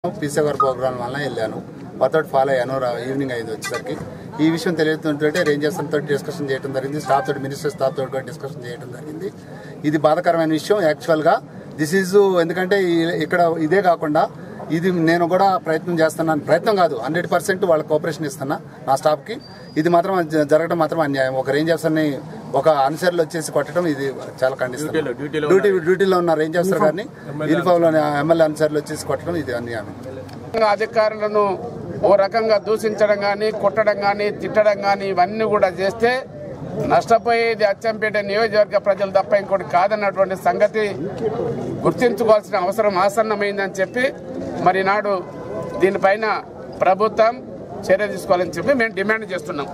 PC గారి programme వల్ల వెళ్ళాను వాతో ఫాలో అయ్యాను రా- ఈవినింగ్ అయింది వచ్చేసరికి ఈ విషయం తెలియతుంటే రేంజర్స్ తోటి డిస్కషన్ చేయడం జరిగింది స్టాఫ్ తోటి మినిస్టర్ స్టాఫ్ తోటి కూడా డిస్కషన్ చేయడం జరిగింది ఇది బాధాకరమైన విషయం యాక్చువల్గా దిస్ ఈజ్ ఎందుకంటే ఈ- ఇక్కడ ఇదే కాకుండా ఇది నేను కూడా ప్రయత్నం చేస్తున్నాను ప్రయత్నం కాదు హండ్రెడ్ పర్సెంట్ వాళ్ళ కోఆపరేషన్ ఇస్తున్నా నా స్టాఫ్కి ఇది మాత్రం జ- జరగడం మాత్రం అన్యాయం ఒక రేంజ్ ని ఒక అనుసరులు వచ్చేసి కొట్టడం ఇది చాలా ఖండిస్తాను డ్యూటీ డ్యూటీలో ఉన్న రేంజ్ ఆఫీసర్ గారిని యూనిఫామ్ లోని ఎమ్మెల్యే అనుసరులు వచ్చేసి కొట్టడం ఇది అన్యాయం అధికారులను ఓ రకంగా దూషించడం కానీ కొట్టడం కానీ తిట్టడం కానీ ఇవన్నీ కూడా చేస్తే నష్టపోయేది అచ్చంపేట నియోజకవర్గ ప్రజలు తప్ప ఇంకోటి కాదన్నటువంటి సంగతి గుర్తించుకోవాల్సిన అవసరం ఆసన్నమైందని చెప్పి మరి నాడు దీనిపైన ప్రభుత్వం చర్య తీసుకోవాలని చెప్పి మేము డిమాండ్ చేస్తున్నాం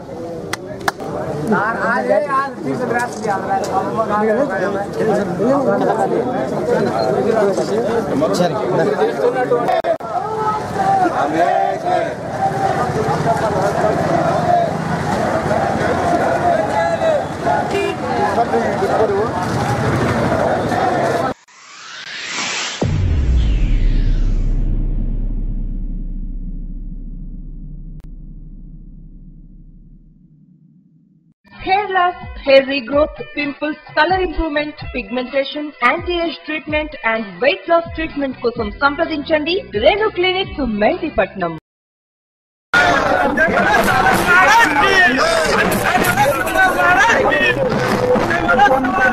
hair loss, hair regrowth, pimples, color improvement, pigmentation, anti-age treatment and weight loss treatment కోసం సంప్రదించండి Renu clinic Mehdipatnam Thank you.